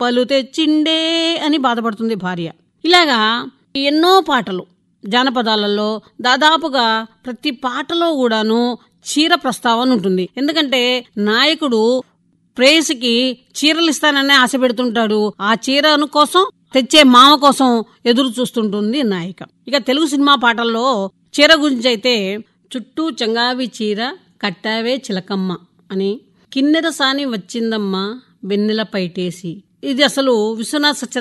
పలు తెచ్చిండే అని బాధపడుతుంది భార్య ఇలాగా ఎన్నో పాటలు జానపదాలలో దాదాపుగా ప్రతి పాటలో కూడాను చీర ప్రస్తావన ఉంటుంది ఎందుకంటే నాయకుడు ప్రేయసికి చీరలు ఇస్తానని ఆశ పెడుతుంటాడు ఆ చీరను కోసం తెచ్చే మామ కోసం ఎదురు చూస్తుంటుంది నాయిక ఇక తెలుగు సినిమా పాటల్లో చీర గురించి అయితే చుట్టూ చంగావి చీర కట్టావే చిలకమ్మ అని కిన్నెర సాని వచ్చిందమ్మా వెన్నెల పైటేసి ఇది అసలు విశ్వనాథ్ సత్యనారాయణ